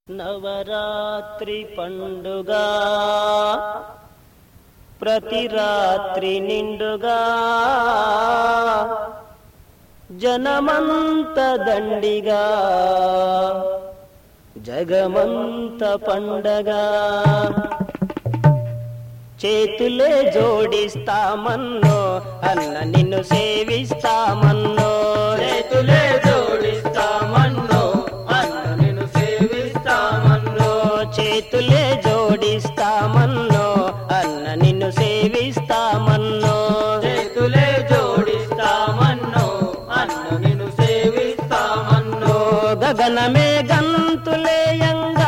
నవరాత్రి పండుగ ప్రతి రాత్రి నిండుగా జనమంత దండిగా జగమంత పండగ చేతులే జోడిస్తామన్నో అన్న నిన్ను సేవిస్తామన్నో చేతులే జోడిస్తామన్నో అన్న నిన్ను సేవిస్తామన్నో చేతులే జోడిస్తామన్నో అన్న నిన్ను సేవిస్తామన్నో చేతులే జోడిస్తామన్నో అన్న నిన్ను సేవిస్తామన్నో గగనమే గంతులేయంగా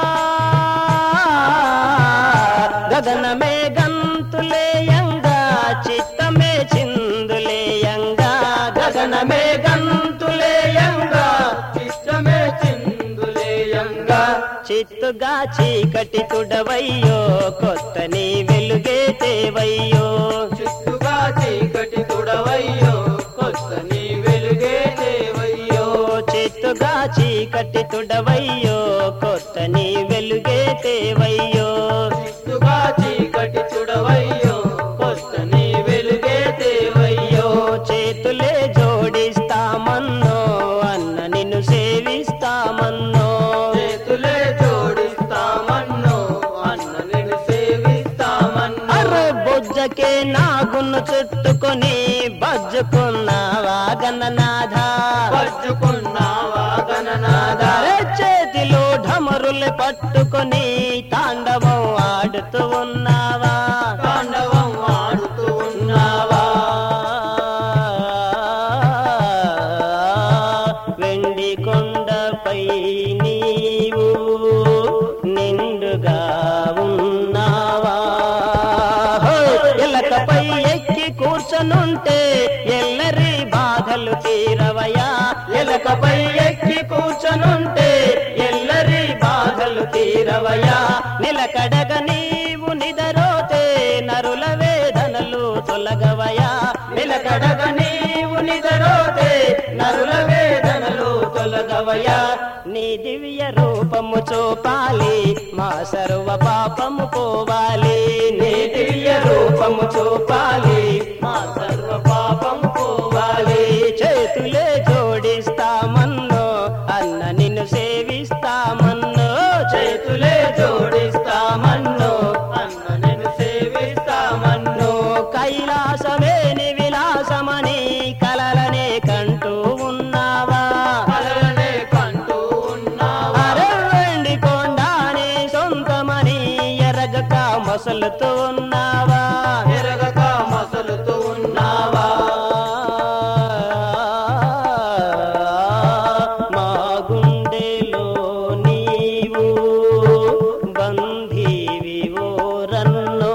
గగనమే గంతులేయంగా చిత్తమే చిందులేయంగా గగనమే గంతులేయంగా ఇష్టమే చిందులేయంగా చిత్తుగా చీకటి తుడవయ్యో కొత్త నీ వెలుగే తేవయ్యో చిత్తుగా చీకటి తుడవయ్యో కొత్త నీ వెలుగే దేవయ్యో చిత్తుగా చీకటి తుడవయ్యో కొత్త నీ వెలుగే తేవయ్యో చిత్తుగా చీకటి తుడవయ్యో కొత్త నీ వెలుగే దేవయ్యో చేతులే జోడిస్తామన్నో అన్న నిన్ను సేవిస్తామన్నో చేతులే జోడిస్తామన్నో అన్న నిన్ను సేవిస్తామన్నో అరే బొజ్జకే నాగును చుట్టుకొని బజ్జుకున్నావా గణనాథా పట్టుకున్నావా గణనాథ అరే చేతిలో ఢమరులు పట్టుకొని తాండవం ఆడుతూ ఉన్నావా తాండవం ఆడుతూ ఉన్నావా వెండి కొండపై నీవు నిండుగా ఉన్నావా హో! ఎలకపై ఎక్కి కూర్చొనుంటే ఎల్లరి బాధలు తీరవయా ఎలకపై ఎక్కి కూర్చొనుంటే ఎల్లరి బాధలు తీరవయా నిలకడగ నీవు నిదరోతే నరుల వేదనలు తొలగవయా నిలకడగ నీవు నిదరోతే నరుల వేదనలు తొలగవయా నీ దివ్య రూపము చూపాలి మా సర్వ పాపము పోవాలి నీ దివ్య రూపము చూపాలి మా సర్వ పాపము పోవాలి చేతులే జోడిస్తామన్నో అన్న నిన్ను సేవిస్తామన్నో చేతులే జోడిస్తామన్నో అన్న నిన్ను సేవిస్తామన్నో కైలాసమే ని విలాసమని కలలనే కంటూ ఉన్నావా కలలనే కంటూ ఉన్నావా అరే వెండి కొండాని సొంతమని ఎరగక మసలుతూ ఉన్నావా ఎరగక మసలుతూ ఉన్నావా మా గుండెలో నీవు బంధీవి ఓరన్నో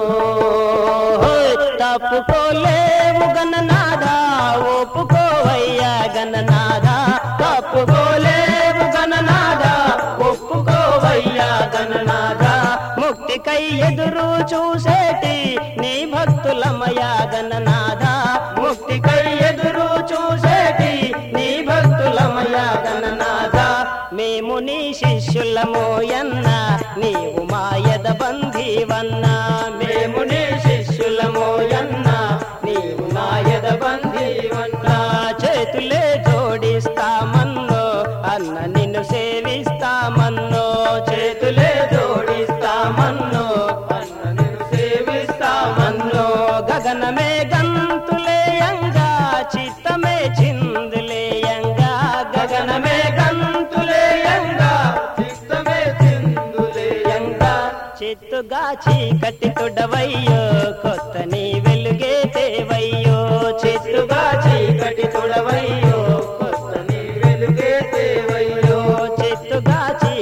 తప్పుకోలేవు గణనాథా ఒప్పుకోవయ్యా గణనాథా తప్పుకోలేవు గణనాథా ఒప్పుకోవయ్యా గణనాథా ముక్తికై ఎదురు చూసేటి నీ భక్తులమయా గణనాథ ముక్తికై ఎదురు చూసేటి నీ భక్తులమయా గణనాథ మేము నీ శిష్యులమోయన్న నీవు మాయద బంధీవన్న మేము నీ శిష్యులమోయన్న నీవు మాయద బంధీవన్న చేతులే జోడిస్తామన్నో అన్న నిన్ను సేవిస్తామన్నో చేతులే జోడిస్తామన్నో అన్న నిన్ను సేవిస్తామన్నో మన్నో గగనమే గంతులేయంగా చిత్తమే చిందులేయంగా గగనమే గంతులేయంగా చిత్తమే చిందులేయంగా చిత్తుగా చీకటి తుడవయ్యో కొత్త నీ వెలుగే తేవయ్యో చిత్తుగా చీకటి తుడవయ్యో కొత్త నీ వెలుగే దేవయ్యో చిత్తుగా చీ